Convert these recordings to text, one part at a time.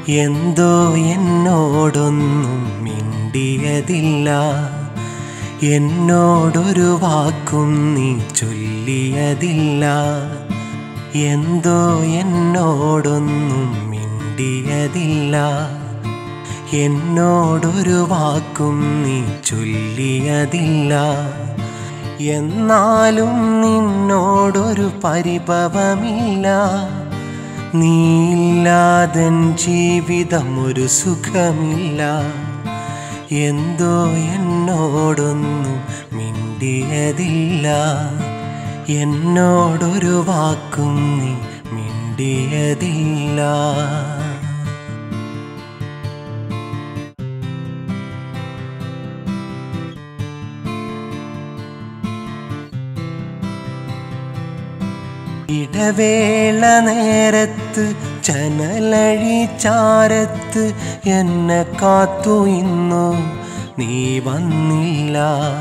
എന്തോ എന്നോടൊന്നും മിണ്ടിയതില്ല എന്നോടൊരു വാക്കും നീ ചൊല്ലിയതില്ല എന്തോ എന്നോടൊന്നും മിണ്ടിയതില്ല എന്നോടൊരു വാക്കും നീ ചൊല്ലിയതില്ല എന്നാലും നിന്നോടൊരു പരിഭവമില്ല നീയില്ലാതൻ ജീവിതം ഒരു സുഖമില്ല എന്തോ എന്നോടൊന്നും മിണ്ടിയതില്ല എന്നോടൊരു വാക്കും നീ മിണ്ടിയതില്ല ഇടവേള നേരത്ത് ജനലഴി ചാരത്ത് എന്നെ കാത്തു ഇന്നു നീ വന്നില്ല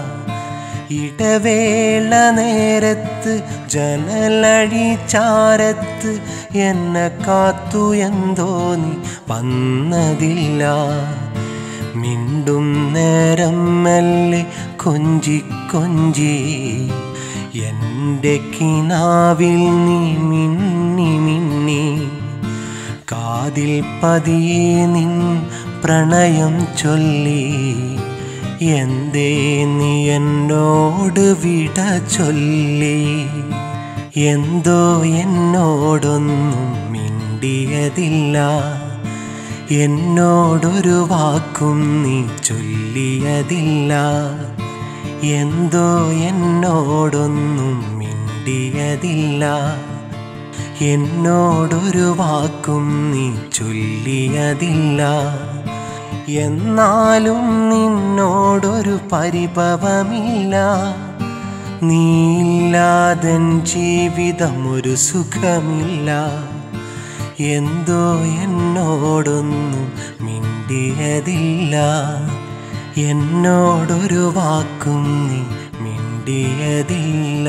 ഇടവേള നേരത്ത് ജനലഴി ചാരത്ത് എന്നെ കാത്തു എന്തോ നീ വന്നതില്ല മിണ്ടും നേരം മെല്ലെ കൊഞ്ചി കൊഞ്ചി എൻ്റെ കിനാവിൽ നീ മിന്നി മിന്നി കാതിൽ പതിയെ നിൻ പ്രണയം ചൊല്ലി എന്തേ നീ എന്നോട് വിട ചൊല്ലി എന്തോ എന്നോടൊന്നും മിണ്ടിയതില്ല എന്നോടൊരു വാക്കും നീ ചൊല്ലിയതില്ല എന്തോ എന്നോടൊന്നും മിണ്ടിയതില്ല എന്നോടൊരു വാക്കും നീ ചൊല്ലിയതില്ല എന്നാലും നിന്നോടൊരു പരിഭവമില്ല നീയില്ലാതൻ ജീവിതം ഒരു സുഖമില്ല എന്തോ എന്നോടൊന്നും മിണ്ടിയതില്ല എന്നോടൊരു വാക്കും നീ മിണ്ടിയതില്ല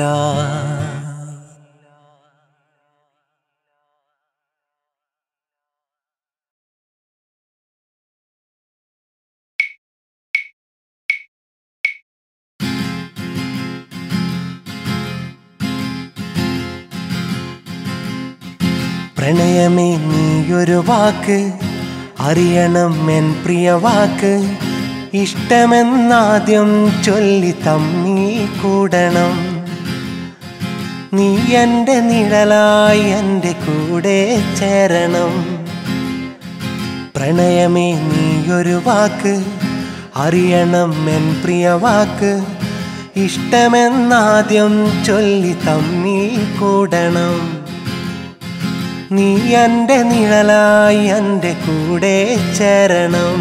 പ്രണയമേ നീയൊരു വാക്ക് അറിയണം എൻ പ്രിയ വാക്ക് ഇഷ്ടമെന്നാദ്യം ചൊല്ലി തമ്മി കൂടണം നീ എൻ്റെ നിഴലായി എൻ്റെ കൂടെ ചേരണം പ്രണയമേ നീയൊരു വാക്ക് അറിയണം എൻ പ്രിയ വാക്ക് ഇഷ്ടമെന്നാദ്യം ചൊല്ലി തമ്മി കൂടണം നീ എൻ്റെ നിഴലായി എൻ്റെ കൂടെ ചേരണം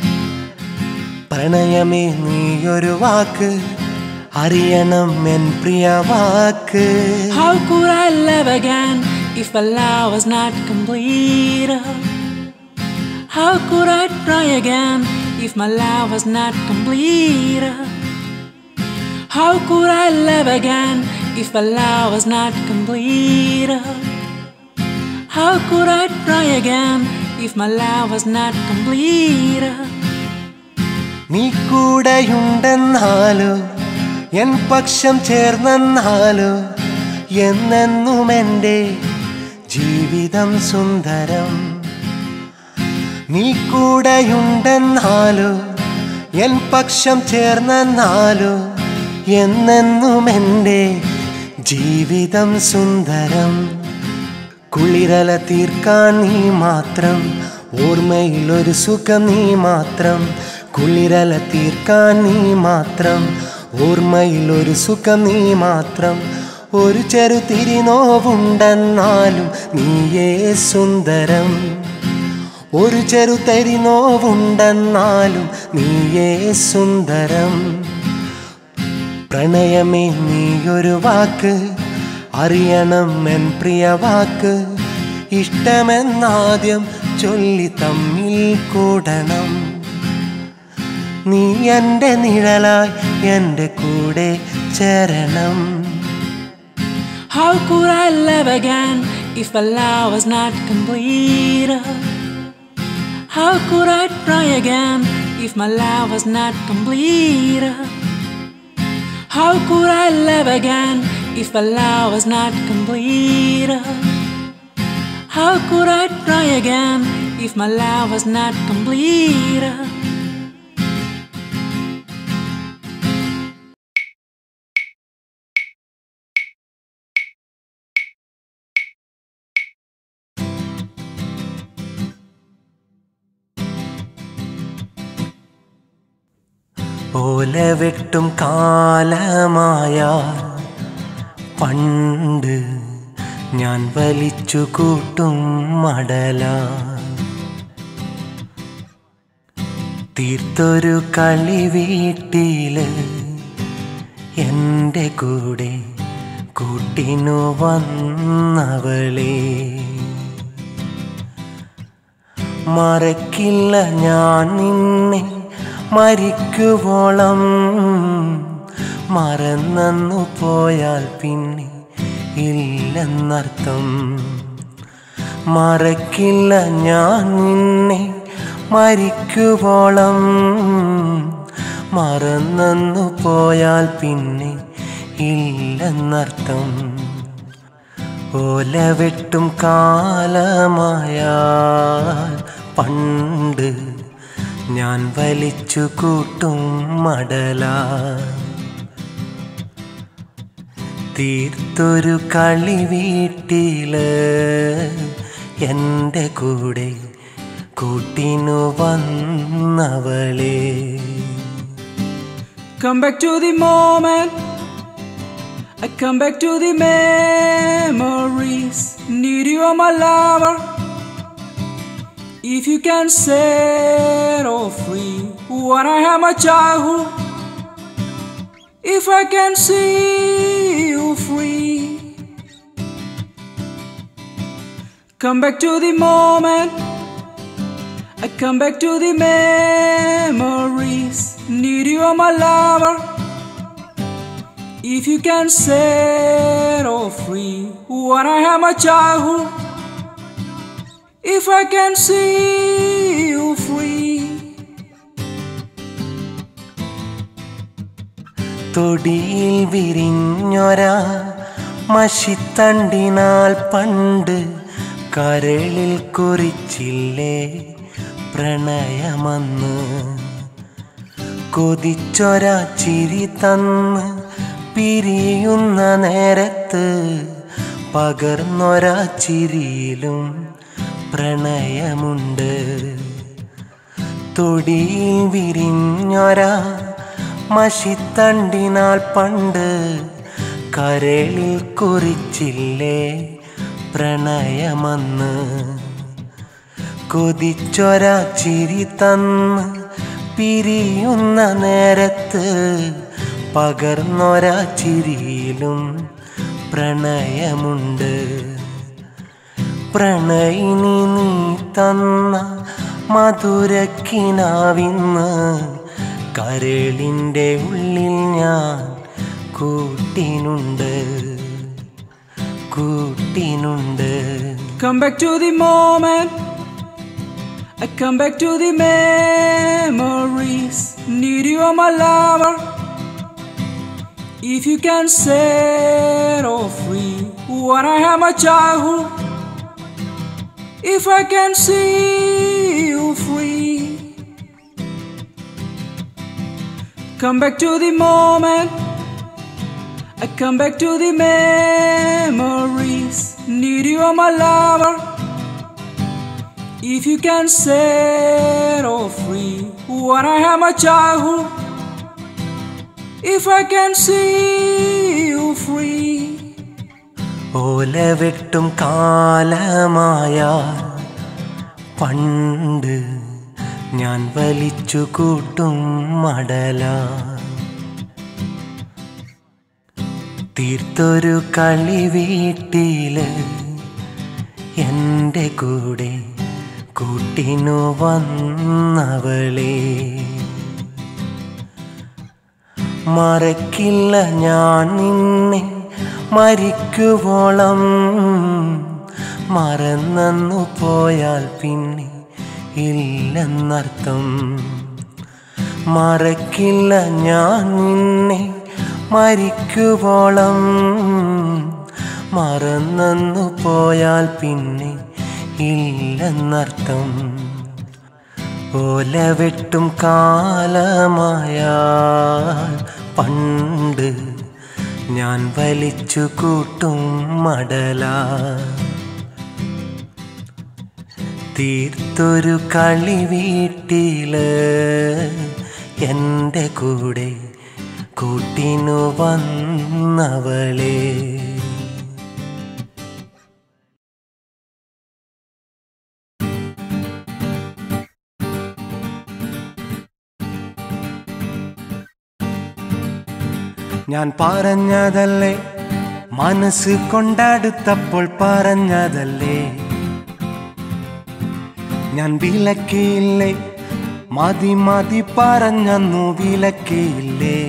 പ്രണയമേ നീയൊരു വാക്ക് അറിയണം എൻ പ്രിയ വാക്ക് How could I love again if our love was not complete? How could I try again if my love was not complete? How could I love again if our love was not complete? How could I try again if my love was not complete? നീ കൂടെയുണ്ടെന്നാലോ N പക്ഷം ചേർന്നെന്നാലോ എന്നെന്നും എൻ്റെ ജീവിതം സുന്ദരം നീ കൂടെയുണ്ടെന്നാലോ N പക്ഷം ചേർന്നെന്നാലോ എന്നെന്നും എൻ്റെ ജീവിതം സുന്ദരം കുളിരല തീർക്കാൻ നീ മാത്രം ഓർമ്മയിലൊരു സുഖം നീ മാത്രം കുളിരല തീർക്കാൻ നീ മാത്രം ഓർമ്മയിലൊരു സുഖം നീ മാത്രം ഒരു ചെറു തിരിനോവുണ്ടെന്നാലും നീയേ സുന്ദരം ഒരു ചെറു തരിനോവുണ്ടെന്നാലും നീയേ സുന്ദരം പ്രണയമേ നീയൊരു വാക്ക് അറിയണം എൻ പ്രിയ വാക്ക് ഇഷ്ടമെന്നാദ്യം ചൊല്ലി തമ്മിൽ കൂടണം നീ എൻ്റെ നിഴലായി എൻ്റെ കൂടെ ചേരണം How could I love again if our love was not complete? How could I try again if my love was not complete? How could I love again if my love was not complete? How could I try again if my love was not complete? ഓല വെട്ടും കാലമായ പണ്ട് ഞാൻ വലിച്ചു കൂട്ടും മടല തീർത്തൊരു കളി വീട്ടില് എൻ്റെ കൂടെ കൂട്ടിനു വന്നവളേ മറക്കില്ല ഞാൻ നിന്നെ മരിക്കുവോളം മറന്നു പോയാൽ പിന്നെ ഇല്ലെന്നർത്ഥം മറക്കില്ല ഞാൻ നിന്നെ മരിക്കുവോളം മറന്നു പോയാൽ പിന്നെ ഇല്ലെന്നർത്ഥം ഓല വെട്ടും കാലമായാൽ പണ്ട് ഞാൻ വലിച്ചു കൂട്ടും മടല തീർത്തൊരു കളി വീട്ടില് എൻ്റെ കൂടെ കൂട്ടിനു വന്നവളേ Come back to the moment. I come back to the memories. Need you on my lover. If you can set all free when I have my childhood. If I can see you free. Come back to the moment. I come back to the memories. Need you on my lover. If you can set all free when I have my childhood. If I can see you free. തൊടിയിൽ വിരിഞ്ഞൊരാ മഷിത്തണ്ടിനാൽ പണ്ട് കരളിൽ കുറിച്ചില്ലേ പ്രണയമന്ന് കൊതിച്ചൊരാ ചിരി തന്ന് പിരിയുന്ന നേരത്ത് പകർന്നൊരാ ചിരിയിലും പ്രണയമുണ്ട് തൊടിയിൽ വിരിഞ്ഞൊരാ മഷിത്തണ്ടിനാൽ പണ്ട് കരളിൽ കുറിച്ചില്ലേ പ്രണയമന്ന് കൊതിച്ചൊരാ ചിരി തന്ന് പിരിയുന്ന നേരത്ത് പകർന്നൊരാ ചിരിയിലും പ്രണയമുണ്ട് പ്രണയിനി നീ തന്ന മധുരക്കിനാവിന്ന് കരളിൻ്റെ ഉള്ളിൽ ഞാൻ കൂട്ടിനുണ്ട് കൂട്ടിനുണ്ട് Come back to the moment. I come back to the memories. Need you on my lover. If you can set all free when I have my childhood. If I can see you free. Come back to the moment. I come back to the memories. Need you on my lover. If you can set all free when I have my childhood. If I can see you free. ഓല വെട്ടും കാലമായ പണ്ട് ഞാൻ വലിച്ചു കൂട്ടും മടല തീർത്തൊരു കളി വീട്ടില് എൻ്റെ കൂടെ കൂട്ടിനു വന്നവളേ മറക്കില്ല ഞാൻ നിന്നെ മരിക്കുവോളം മറന്നു പോയാൽ പിന്നെ ഇല്ലെന്നർത്ഥം മറക്കില്ല ഞാൻ നിന്നെ മരിക്കുവോളം മറന്നു പോയാൽ പിന്നെ ഇല്ലെന്നർത്ഥം ഓല വെട്ടും കാലമായാൽ പണ്ട് ഞാൻ വലിച്ചു കൂട്ടും മടല തീർത്തൊരു കളി വീട്ടില് എൻ്റെ കൂടെ കൂട്ടിനു വന്നവളേ ഞാൻ പറഞ്ഞതല്ലേ മനസ്സ് കൊണ്ടടുത്തപ്പോൾ പറഞ്ഞതല്ലേ ഞാൻ വിലക്കിയില്ലേ മതി മതി പറഞ്ഞന്നു വിലക്കിയില്ലേ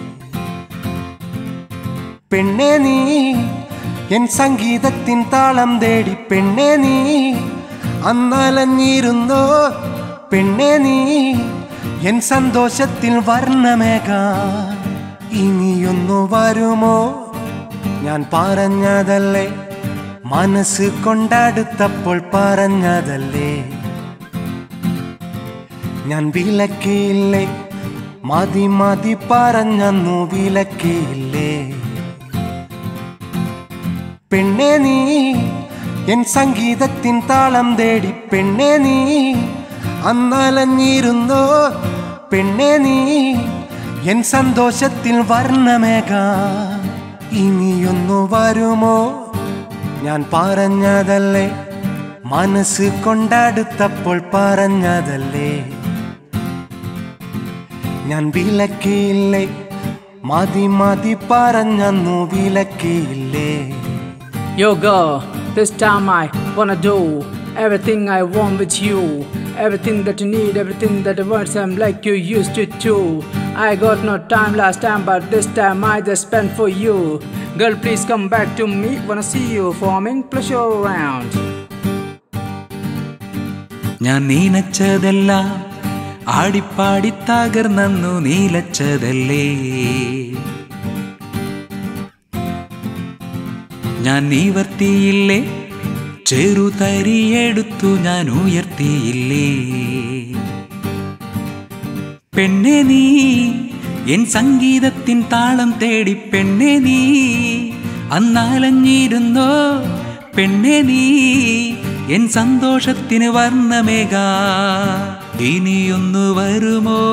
പെണ്ണെ നീ എൻ സംഗീതത്തിൻ താളം തേടി പെണ്ണെ നീ അന്നലഞ്ഞിരുന്നോ പെണ്ണെ നീ എൻ സന്തോഷത്തിൽ വർണ്ണമേഘ ഇനിയൊന്നു വരുമോ ഞാൻ പറഞ്ഞതല്ലേ മനസ്സ് കൊണ്ടടുത്തപ്പോൾ പറഞ്ഞതല്ലേ ഞാൻ വിലക്കിയില്ലേ മതി മതി പറഞ്ഞന്നു വിലക്കിയില്ലേ പെണ്ണെ നീ എൻ സംഗീതത്തിൻ താളം തേടി പെണ്ണെ നീ അന്നലഞ്ഞിരുന്നോ പെണ്ണെ നീ എൻ സന്തോഷത്തിൽ വർണ്ണമേഘ ഇനിയൊന്നു വരുമോ ഞാൻ പറഞ്ഞതല്ലേ മനസ്സ് കൊണ്ടടുത്തപ്പോൾ പറഞ്ഞതല്ലേ ഞാൻ വിലക്കിയില്ലേ മതി മതി പറഞ്ഞന്നു വിലക്കിയില്ലേ Yo, girl, this time I wanna do everything I want with you. Everything that you need, everything that you want, I'm like you used to do. I got no time last time, but this time I just spent for you. Girl, please come back to me. Wanna see you forming pleasure round. ഞാൻ നീനച്ചതെല്ലാം ആടിപ്പാടി തകർന്നു നീലച്ചതല്ലേ ഞാൻ നീവർത്തിയില്ലേ ചെറുതരിയെടുത്തു ഞാൻ ഉയർത്തിയില്ലേ പെണ്ണെ നീ N സംഗീതത്തിൻ താളം തേടി പെണ്ണെ നീ അന്നാലഞ്ഞിരുന്നോ പെണ്ണെ നീ എൻ സന്തോഷത്തിന് വർണ്ണമേക ഇനിയൊന്നു വരുമോ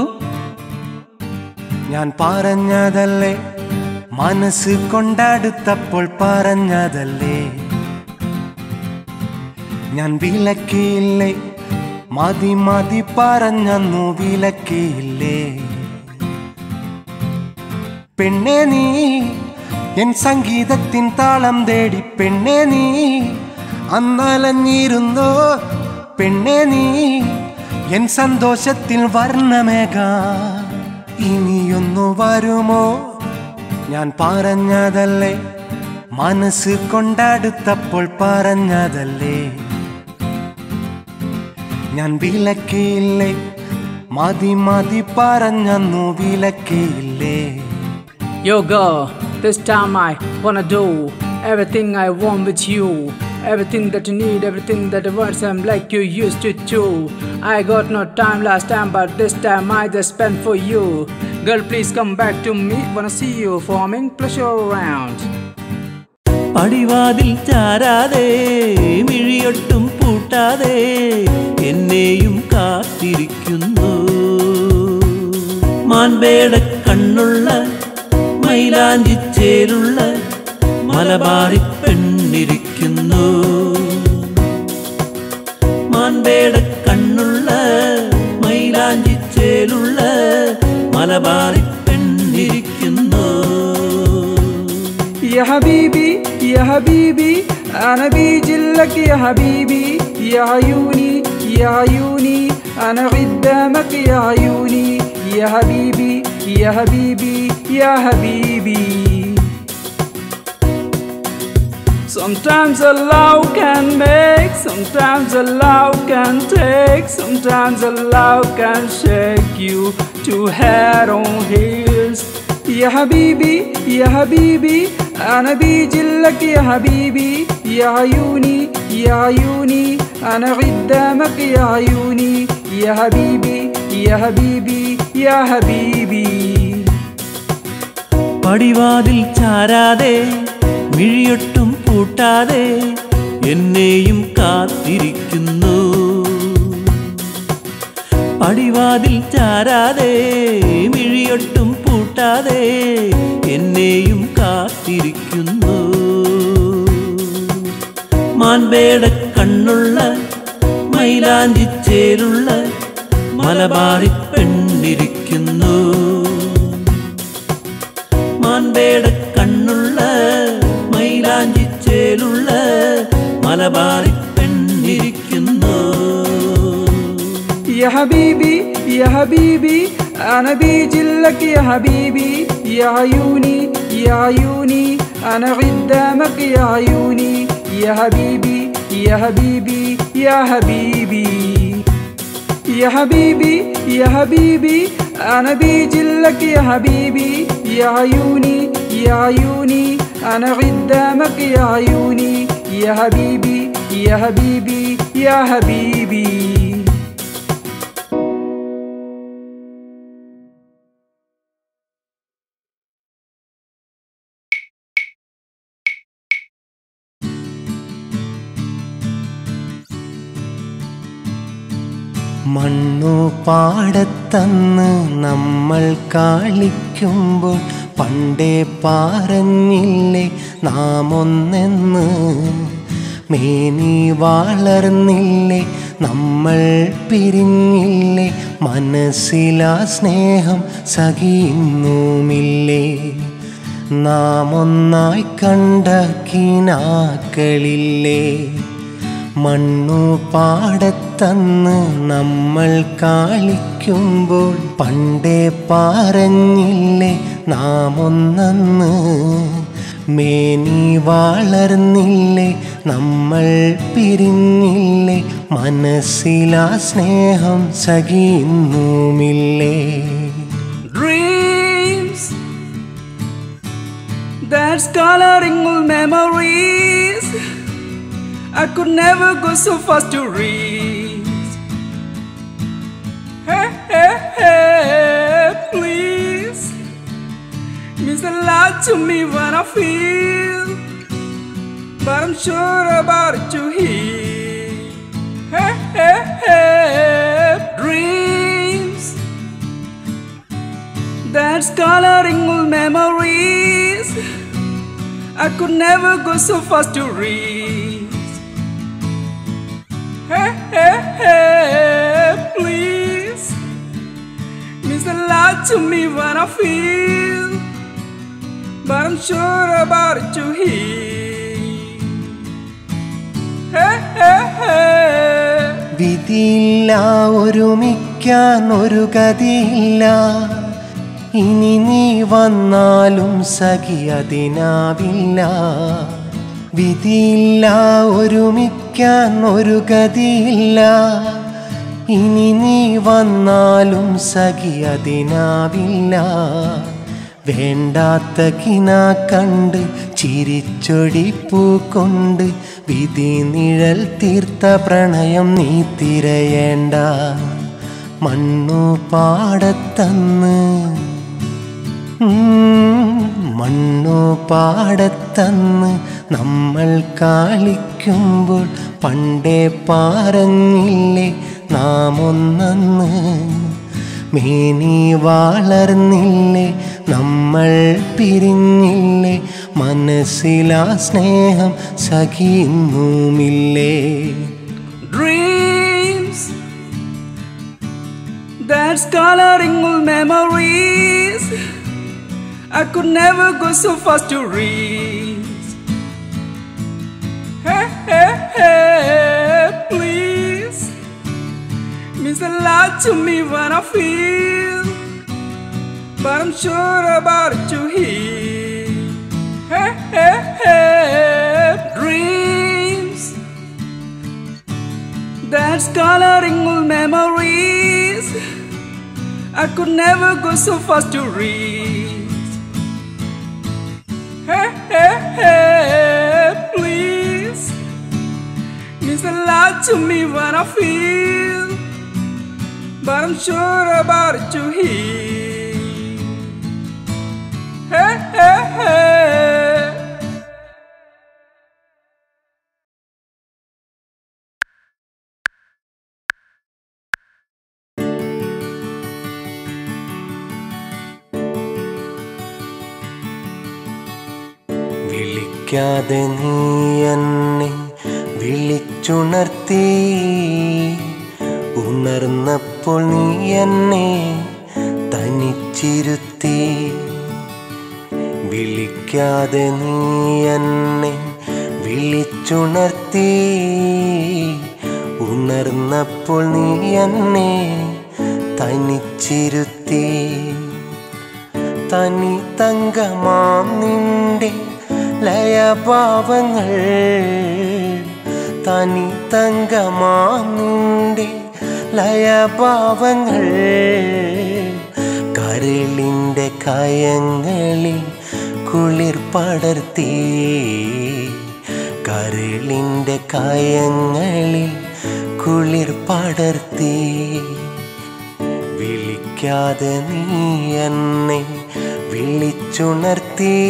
ഞാൻ പറഞ്ഞതല്ലേ മനസ്സ് കൊണ്ടടുത്തപ്പോൾ പറഞ്ഞതല്ലേ ഞാൻ വിലക്കിയില്ലേ മതി മതി പറഞ്ഞന്നു വിലക്കിയില്ലേ പെണ്ണെ നീ എൻ സംഗീതത്തിൻ താളം തേടി പെണ്ണെ നീ അന്നലഞ്ഞിരുന്നോ പെണ്ണെ നീ എൻ സന്തോഷത്തിൽ വർണ്ണമേഘ ഇനിയൊന്നു വരുമോ ഞാൻ പറഞ്ഞതല്ലേ മനസ്സ് കൊണ്ടടുത്തപ്പോൾ പറഞ്ഞതല്ലേ ഞാൻ വിലക്കിയില്ലേ മതി മതി പറഞ്ഞന്നു വിലക്കിയില്ലേ Yo, girl, this time I wanna do everything I want with you. Everything that you need, everything that you want, I'm like you used to do. I got no time last time, but this time I just spent for you. Girl, please come back to me. Wanna see you forming pleasure round. പടിവാതിൽ ചാരാതെ മിഴിയൊട്ടും പൂട്ടാതെ എന്നെയും കാത്തിരിക്കുന്നു മാൻപേട കണ്ണുള്ള മൈലാഞ്ചിച്ചേലുള്ള മലബാറി പെണ്ണിരിക്കുന്നു മാൻപേട കണ്ണുള്ള മൈലാഞ്ചിച്ചേലുള്ള Malabari പെണ്ണിരിക്കുന്നു يا حبيبي يا حبيبي أنا بيجي لك يا حبيبي يا عيوني يا عيوني أنا قدامك يا عيوني يا حبيبي يا حبيبي يا حبيبي Sometimes a love can make, sometimes a love can take, sometimes a love can shake you to head on heels. يا حبيبي يا حبيبي أنا بيجي لك يا حبيبي يا عيوني يا عيوني أنا قدامك يا عيوني يا حبيبي يا حبيبي يا حبيبي പടിവാതിൽ ചാരാതെ മിഴിയൊട്ടും പൂട്ടാതെ എന്നെയും കാത്തിരിക്കുന്നു പടിവാതിൽ ചാരാതെ മിഴിയൊട്ടും പൂട്ടാതെ എന്നെയും കാത്തിരിക്കുന്നു മാൻപേട കണ്ണുള്ള മൈലാഞ്ചിച്ചേലുള്ള മലബാറി പെണ്ണിരിക്കുന്നു മാൻപേട കണ്ണുള്ള മൈലാഞ്ചിച്ചേലുള്ള മലബാറി പെണ്ണിരിക്കുന്നു يا حبيبي يا حبيبي أنا بيجي لك يا حبيبي يا عيوني يا عيوني أنا قدامك يا عيوني يا حبيبي يا حبيبي يا حبيبي يا حبيبي يا حبيبي أنا بيجي لك يا حبيبي يا عيوني يا عيوني أنا قدامك يا عيوني يا حبيبي يا حبيبي يا حبيبي മണ്ണു പാടത്തന്ന് നമ്മൾ കളിക്കുമ്പോൾ പണ്ടേ പറഞ്ഞില്ലേ നാം ഒന്നെന്ന് മേനി വളർന്നില്ലേ നമ്മൾ പിരിഞ്ഞില്ലേ മനസ്സിലാ സ്നേഹം സഹിയുന്നുമില്ലേ നാം ഒന്നായി കണ്ട കിനാക്കളില്ലേ മണ്ണു പാടത്തന്ന് നമ്മൾ കളിക്കുമ്പോൾ പണ്ടേ പറഞ്ഞില്ലേ നാം ഒന്നന്ന് മേനി വളർന്നില്ലേ നമ്മൾ പിരിഞ്ഞില്ലേ മനസ്സിലാ സ്നേഹം സഹിയുന്നുമില്ലേ dreams that's coloring all memories I could never go so fast to reach hey hey hey please means a lot to me when I feel but I'm sure about it to hear hey hey hey dreams that's coloring all memories. I could never go so fast to reach. Hey, hey, hey, please. Means a lot to me when I feel, but I'm sure about it to hear. Hey, hey, hey. വിധിയില്ല ഒരുമിക്കാൻ ഒരു ഗതിയില്ല ഇനി നീ വന്നാലും സഖി അതിനാവില്ല വിധിയില്ല ഒരുമിക്കാൻ ഒരു ഗതിയില്ല ഇനി നീ വന്നാലും സഖി അതിനാവില്ല വേണ്ടാത്ത കിന കണ്ട് ചിരിച്ചൊടിപ്പൂ കൊണ്ട് വിധി നിഴൽ തീർത്ത പ്രണയം നീ തിരയേണ്ട മണ്ണു പാടത്തന്ന് ഉം, മണ്ണു പാടത്തന്ന് നമ്മൾ കളിക്കുമ്പോൾ പണ്ടേ പറഞ്ഞില്ലേ നാം ഒന്നന്ന് മേനി വളർന്നില്ലേ നമ്മൾ പിരിഞ്ഞില്ലേ മനസ്സിലാ സ്നേഹം സഖിയുന്നുമില്ലേ dreams that's coloring all memories. I could never go so fast to reach. Hey, hey, hey, please. Means a lot to me when I feel, but I'm sure about it to hear. Hey, hey, hey, dreams that's coloring all memories. I could never go so fast to reach. Hey, hey, hey, please. Means a lot to me what I feel, but I'm sure about it to heal. Hey, hey, hey. വിളിക്കാതെ നീ എന്നെ വിളിച്ചുണർത്തി ഉണർന്നപ്പോൾ നീ എന്നെ തനിച്ചിരുത്തി വിളിക്കാതെ നീ എന്നെ വിളിച്ചുണർത്തി ഉണർന്നപ്പോൾ നീ എന്നെ തനിച്ചിരുത്തി തനി തങ്കമാം നിന്റെ ലയഭാവങ്ങൾ തനി തങ്കമാം നിന്റെ ലയഭാവങ്ങൾ കരളിൻ്റെ കയങ്ങളിൽ കുളിർ പടർത്തി കരളിൻ്റെ കയങ്ങളിൽ കുളിർ പടർത്തി വിളിക്കാതെ നീ എന്നെ വിളിച്ചുണർത്തി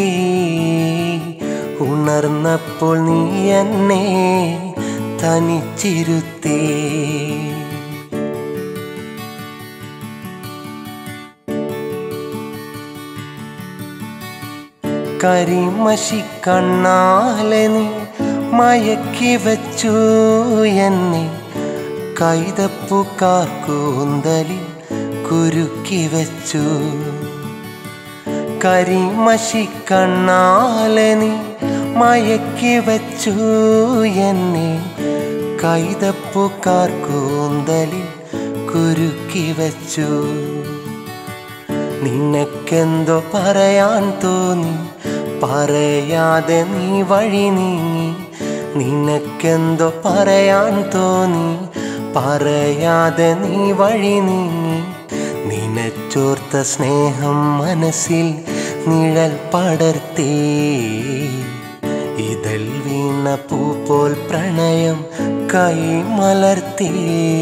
ഉണർന്നപ്പോൾ നീ എന്നെ തനിച്ചിരുത്തി കരിമഷി കണ്ണാലെ നീ മയക്കി വച്ചു എന്നെ കൈതപ്പുക്കാർ കൂന്തലിൽ കുരുക്കി വച്ചു കരിമഷി കണ്ണാലെ നീ മയക്കി വച്ചു എന്നെ കൈതപ്പുക്കാർ കൂന്തലിൽ കുരുക്കി വച്ചു നിനക്കെന്തോ പറയാൻ തോന്നി പറയാതെ നീ വഴി നീങ്ങി നിനക്കെന്തോ പറയാൻ തോന്നി പറയാതെ നീ വഴി നീങ്ങി നിനച്ചോർത്ത സ്നേഹം മനസ്സിൽ നിഴൽ പടർത്തി ഇതൾ വീണ പൂ പോൽ പ്രണയം കൈമലർത്തി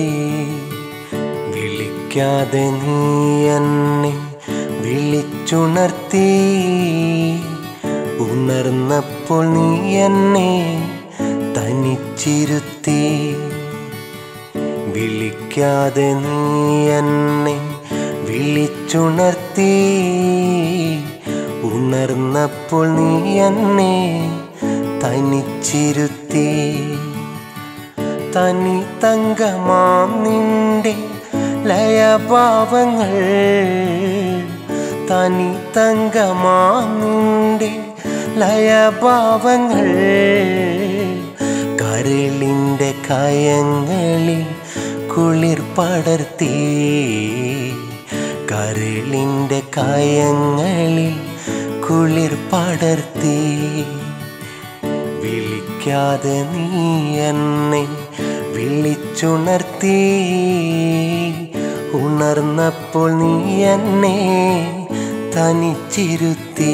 വിളിക്കാതെ നീ എന്നെ വിളിച്ചുണർത്തി ഉണർന്നപ്പോൾ നീ എന്നെ തനിച്ചിരുത്തി വിളിക്കാതെ നീ എന്നെ വിളിച്ചുണർത്തി ഉണർന്നപ്പോൾ നീ എന്നെ തനിച്ചിരുത്തി തനി തങ്കമാം നിന്റെ ലയഭാവങ്ങൾ തനി തങ്കമാം നിന്റെ ലയഭാവങ്ങൾ കരളിൻ്റെ കയങ്ങളിൽ കുളിർ പടർത്തി കരളിൻ്റെ കയങ്ങളിൽ കുളിർ പടർത്തി വിളിക്കാതെ നീ എന്നെ വിളിച്ചുണർത്തി ഉണർന്നപ്പോൾ നീ എന്നെ തനിച്ചിരുത്തി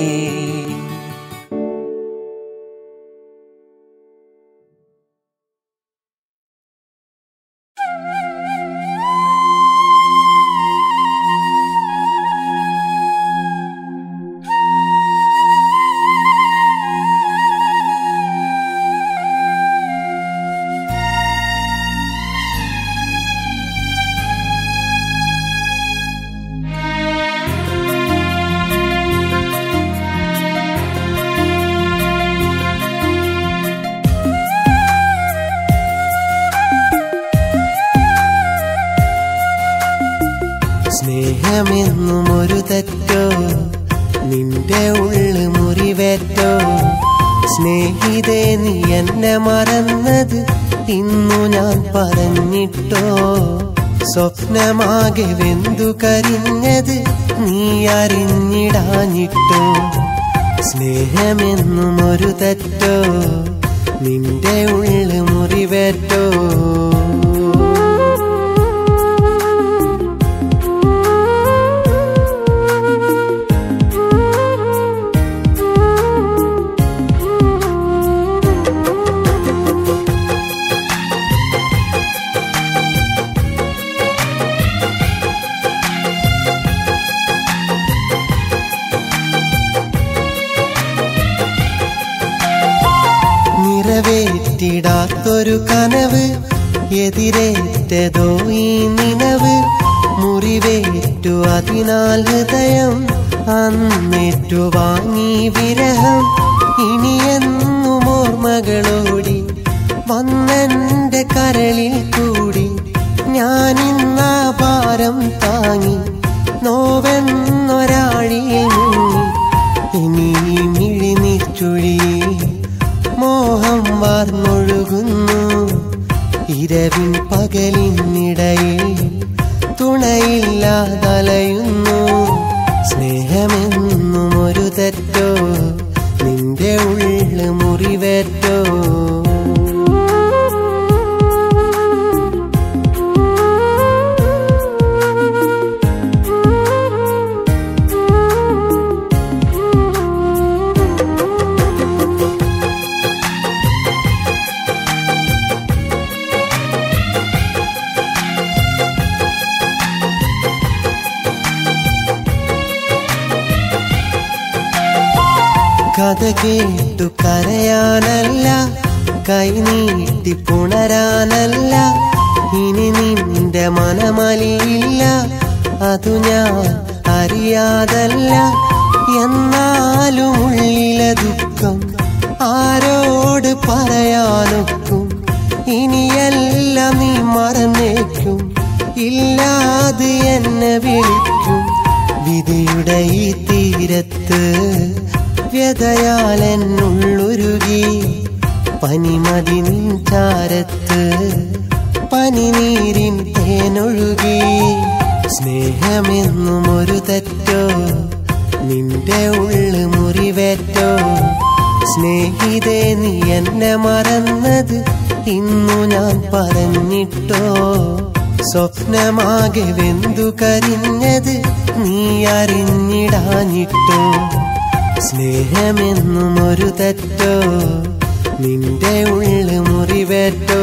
സ്നേഹമെന്നും ഒരു തെറ്റോ നിന്റെ ഉള്ളു മുറിവേറ്റോ സ്നേഹിതേ നീ എന്നെ മറന്നത് ഇന്നു ഞാൻ പറഞ്ഞിട്ടോ സ്വപ്നമാകെ വെന്തു കരിഞ്ഞത് നീ അറിഞ്ഞിടാഞ്ഞിട്ടോ സ്നേഹമെന്നും ഒരു തെറ്റോ നിന്റെ ഉള്ളു മുറിവേറ്റോ നിറവേറ്റിടാത്തൊരു കനവ് എതിരേറ്റതോ ഈ നിനവ് മുറിവേറ്റു അതിനാൽ ഹൃദയം അന്നേറ്റു വാങ്ങി വിരഹം ഇനിയെന്നും ഓർമ്മകളോടി വന്നെന്റെ കരളിൽ കൂടി ഞാനിന്നാ ഭാരം താങ്ങി നോവെന്നൊരാഴിയിൽ മുങ്ങി ഇനി ഈ മിഴിനീർച്ചുഴി മോഹം വാർന്നൊഴുകുന്നു ഇരവിൻ പകലിനിടയിൽ തുണയില്ലാതലയുന്നു സ്നേഹമെന്നും ഒരു തെറ്റോ നിന്റെ ഉള്ളു മുറിവേറ്റോ കഥ കേട്ടു കരയാനല്ല കൈനീട്ടി പുണരാനല്ല ഇനി നിന്റെ മനമലിയില്ല അതു ഞാൻ അറിയാതല്ല എന്നാലും ഉള്ളിലെ ദുഃഖം ആരോട് പറയാനൊക്കും ഇനിയെല്ലാം നീ മറന്നേക്കും ഇല്ലാതെ എന്നെ വിളിക്കും വിധിയുടെ ഈ തീരത്ത് വ്യതയാൽ എന്നുള്ളുരുകി പനിമതി നിൻ ചാരത്ത് പനിനീരിൻ തേനൊഴുകി സ്നേഹമെന്നും ഒരു തെറ്റോ നിന്റെ ഉള്ളു മുറിവേറ്റോ സ്നേഹിതേ നീ എന്നെ മറന്നത് ഇന്നു ഞാൻ പറഞ്ഞിട്ടോ സ്വപ്നമാകെ വെന്തു കരിഞ്ഞത് നീ അറിഞ്ഞിടാഞ്ഞിട്ടോ സ്നേഹമെന്നും ഒരു തെറ്റോ നിന്റെ ഉള്ളു മുറിവേറ്റോ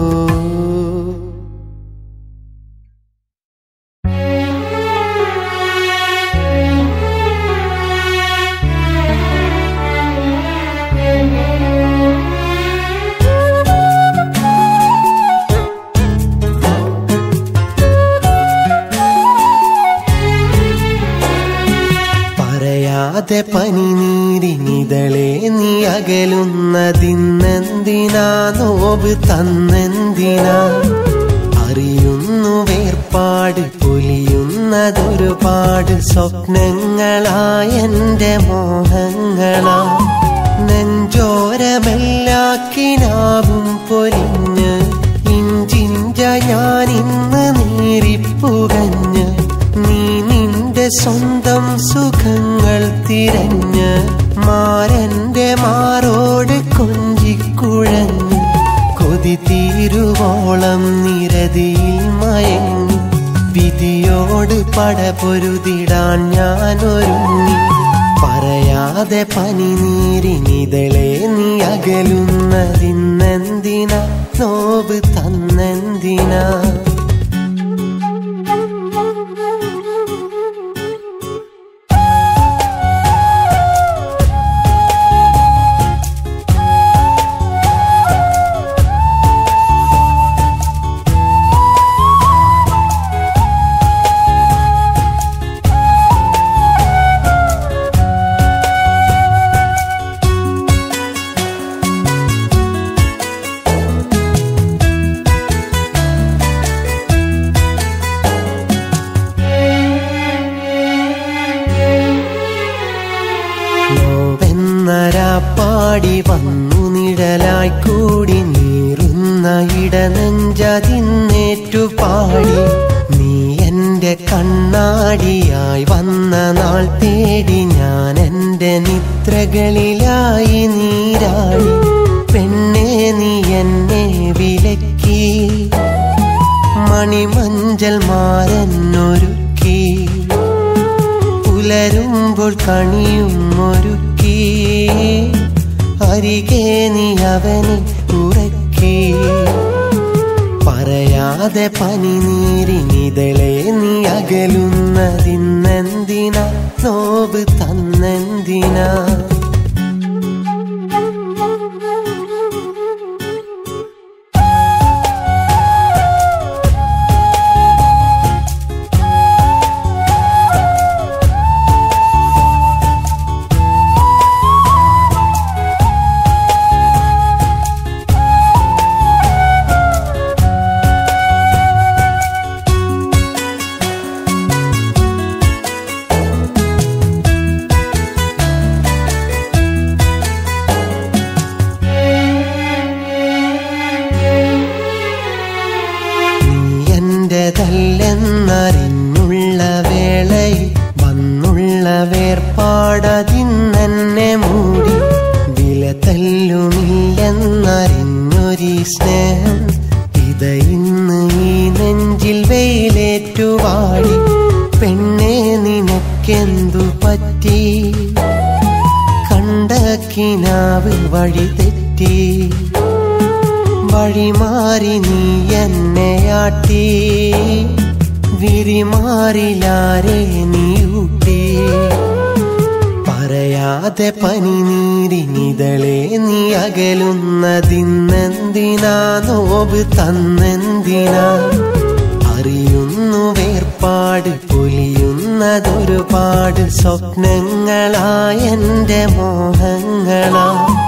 പറയാതെ പനിനീരിനിതളെ നീ അകലുന്നതിന്നെന്തിനാ നോവ് തന്നെന്തിനാ അറിയുന്നു വേർപാട് പൊലിയുന്നതൊരുപാട് സ്വപ്നങ്ങളായെന്റെ മോഹങ്ങളാ നെഞ്ചോരമെല്ലാക്കിനാവും പൊലിഞ്ഞ് ഇഞ്ചിഞ്ച ഞാൻ ഇന്ന് നേരിപ്പുകഞ്ഞ് നീ നിന്റെ സ്വന്തം സുഖങ്ങൾ തിരഞ്ഞ് മാരന്റെ മാറോട് കൊഞ്ചിക്കുഴഞ്ഞ് കൊതി തീരുവോളം നിരതിയിൽ മയങ്ങി വിധിയോട് പടപൊരുതിടാൻ ഞാൻ ഒരുങ്ങി പറയാതെ പനിനീരിനിതളെ നീ അകലുന്നതിന്നെന്തിനാ നോവ് തന്നെന്തിനാ നോവെന്നരാപ്പാടി വന്നു നിഴലായി കൂടി നീറുന്ന ഇടനെഞ്ചതിന്നേറ്റു പാടി നീ എന്റെ കണ്ണാടിയായി വന്ന നാൾ തേടി ഞാൻ എന്റെ നിദ്രകളിലായി നീരാടി പെണ്ണേ നീ എന്നെ വിലക്കി മണിമഞ്ചൽ മാരന്നൊരുക്കി പുലരുമ്പോൾ കണിയും ഒരുക്കി അരികെ നീ അവനെ ഉറക്കി പറയാതെ പനി നീരിനിതളെ നീ അകലുന്നതിന്നെന്തിന നോവ് തന്നെന്തിനാ നീ എന്റേതല്ലെന്നറിഞ്ഞുള്ള വേളയിൽ വന്നുള്ള വേർപാടതിന്നെന്നെ മൂടി വില തല്ലുമില്ലെന്നറിഞ്ഞൊരീ സ്നേഹം ഇത ഇന്ന് ഈ നെഞ്ചിൽ വെയിലേറ്റുവാടി പെണ്ണെ നിനക്കെന്തു പറ്റി കണ്ട കിനാവ് വഴി തെറ്റി വഴിമാറി നീ എന്നെയാട്ടി വിരിമാറിലാരെ നീ ഊട്ടി പറയാതെ പനി നീരിനിതളെ നീ അകലുന്നതിന്നെന്തിനാ നോവ് തന്നെന്തിനാ അറിയുന്നു വേർപാട് പൊലിയുന്നതൊരുപാട് സ്വപ്നങ്ങളായെന്റെ മോഹങ്ങളാ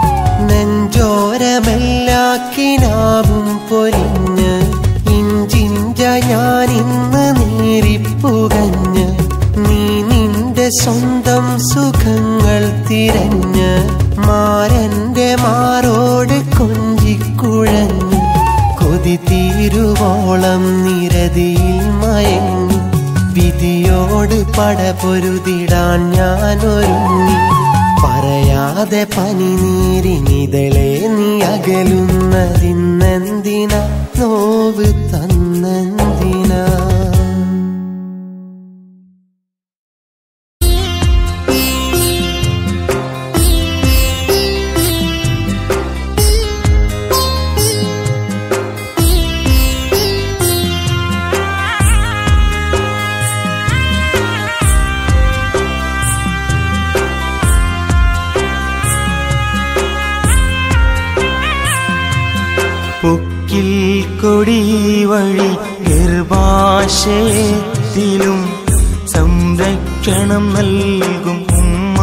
നെഞ്ചോരമെല്ലാക്കിനാവും പൊലിഞ്ഞ് ഇഞ്ചിഞ്ച ഞാനിന്ന് നേരിപ്പുകഞ്ഞ് നീ നിന്റെ സ്വന്തം സുഖങ്ങൾ തിരഞ്ഞ് മാരന്റെ മാറോട് കൊഞ്ചിക്കുഴഞ്ഞ് കൊതി തീരുവോളം നിരതിയിൽ മയങ്ങി വിധിയോട് പട പൊരുതിടാൻ ഞാനൊരുങ്ങി പറയാതെ പനി നീരിനിതളെ നീ അകലുന്നതിന്നെന്തിന നോവ് തന്നെന്തിനാ പൊക്കിൽ കൊടി വഴി ഗർഭാശയത്തിലും സംരക്ഷണം നൽകും ഉമ്മ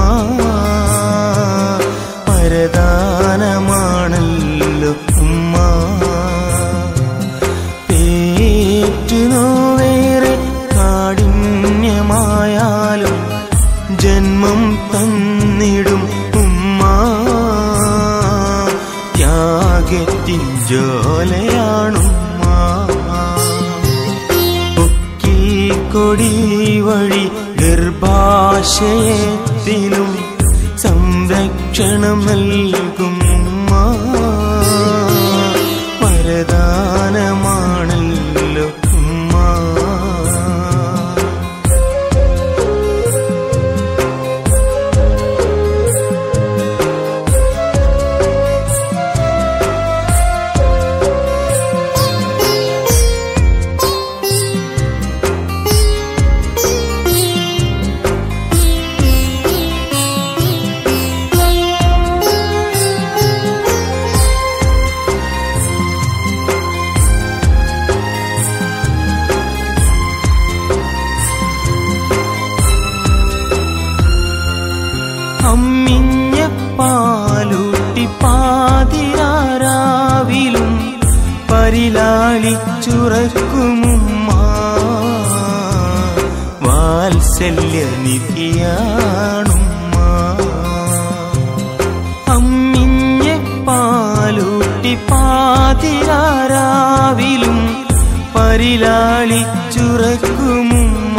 വരദാനമാണല്ലോ ഉമ്മ പേറ്റുനോവേറെ കാഠിന്യമായാലും ജന്മം തന്നിടും ഉമ്മ ത്യാഗത്തിൻ ജോലയാണുമ്മ പൊക്കിൽ കൊടി വഴി ഗർഭാശയത്തിലും സംരക്ഷണം നൽകും ഉമ്മ വരദാനമാണല്ലോ ഉമ്മ അമ്മിഞ്ഞ പാലൂട്ടി പാതിരാരാവിലും പരിലാളിച്ചുറക്കുമുമ്മ വാത്സല്യ നിധിയാണുമ്മ അമ്മിഞ്ഞ പാലൂട്ടി പാതിരാരാവിലും പരിലാളിച്ചുറക്കുമുമ്മ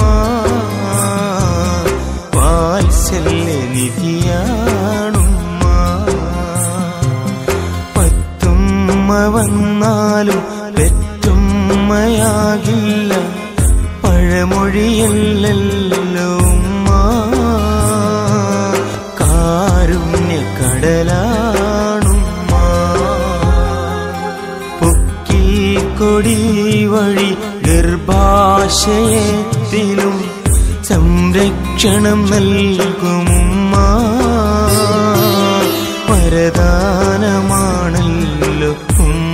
വാത്സല്യ നിധിയാണുമ്മ പത്തും വന്നാലും പെറ്റുമ്മയാകില്ല പഴമൊഴിയല്ലല്ലോ ഉമ്മ കാരുണ്യ കടലാണുമ്മ പൊക്കി കൊടി വഴി ഗർഭാശയത്തിലും സംരക്ഷണം നൽകുമുമ്മ വരദാനമാണല്ലോ ഉമ്മ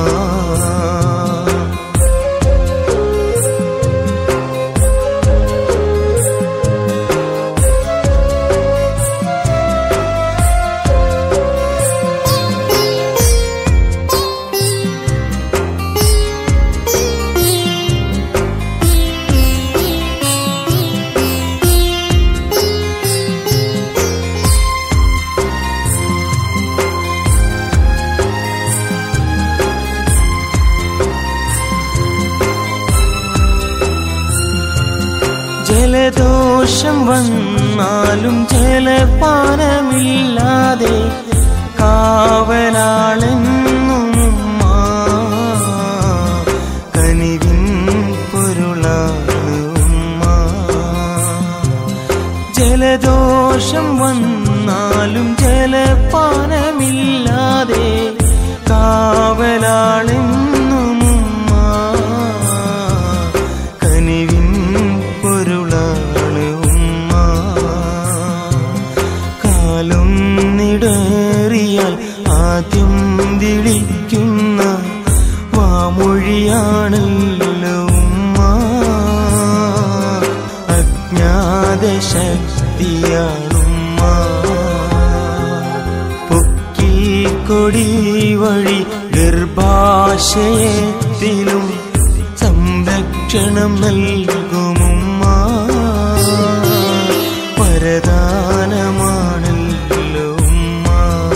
ജലദോഷം വന്നാലും ജലപാനമില്ലാതെ കാവലാളെന്നും ഉമ്മ. കനിവിൻ പൊരുളാണ് ഉമ്മ ജലദോഷം വന്നാലും ജലപാനമില്ലാതെ കാവലാളെന്നും ഉമ്മ കനിവിൻ പൊരുളാണ് ഉമ്മ കാലും നിടറിയാൽ ആദ്യം വിളിക്കുന്ന വാമൊഴിയാണല്ലോ ഉമ്മ അജ്ഞാത ശക്തിയാണുമ്മ പൊക്കി കൊടി വഴി ഗർഭാശയത്തിലും സംരക്ഷണം നൽകുമുമ്മ വരദാനമാണല്ലോ ഉമ്മ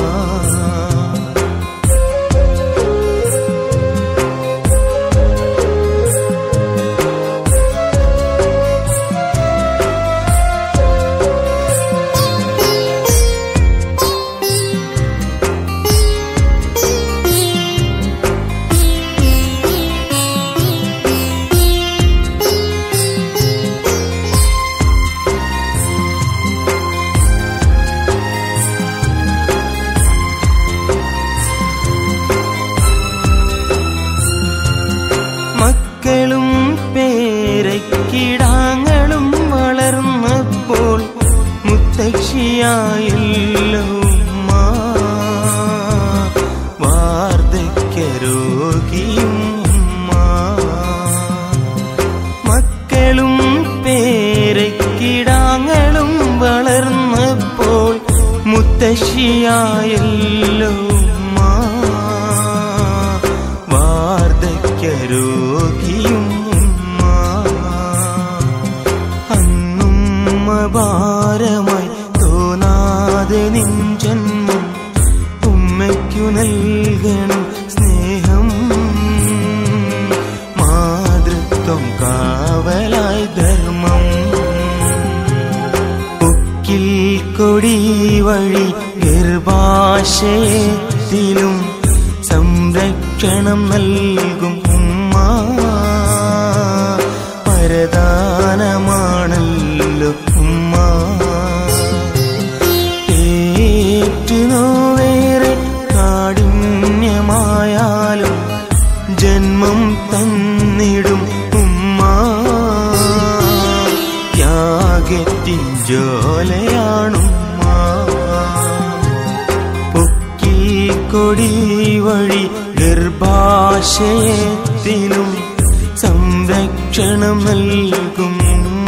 മക്കളും പേരക്കിടാങ്ങളും വളർന്നപ്പോൾ മുത്തക്ഷിയായല്ലോ ഉമ്മ. വാർദ്ധക്യരോഗിയും ഉമ്മ. മക്കളും പേരക്കിടാങ്ങളും വളർന്നപ്പോൾ മുത്തശ്ശിയായല്ലോ ഉമ്മ. വാർദ്ധക്യരോഗിയും ഉമ്മ. അന്നും ഭാരമായി തോന്നാതെ നിൻ ജന്മം ഉമ്മയ്ക്കു നൽകണം സ്നേഹം മാതൃത്വം കാവലായി ധർമ്മം പൊക്കിൽ കൊടി വഴി ഗർഭാശയത്തിലും സംരക്ഷണം നൽകും ഉമ്മ വരദാനമാണല്ലോ ഉമ്മ ഏറ്റുനോവേറെ കാഠിന്യമായാലും ജന്മം തന്നിടും ഉമ്മ ത്യാഗത്തിൻ ജോലയാണുമ്മ പൊക്കി കൊടി വഴി ഗർഭാശയത്തിലും സംരക്ഷണം നൽകും ഉമ്മ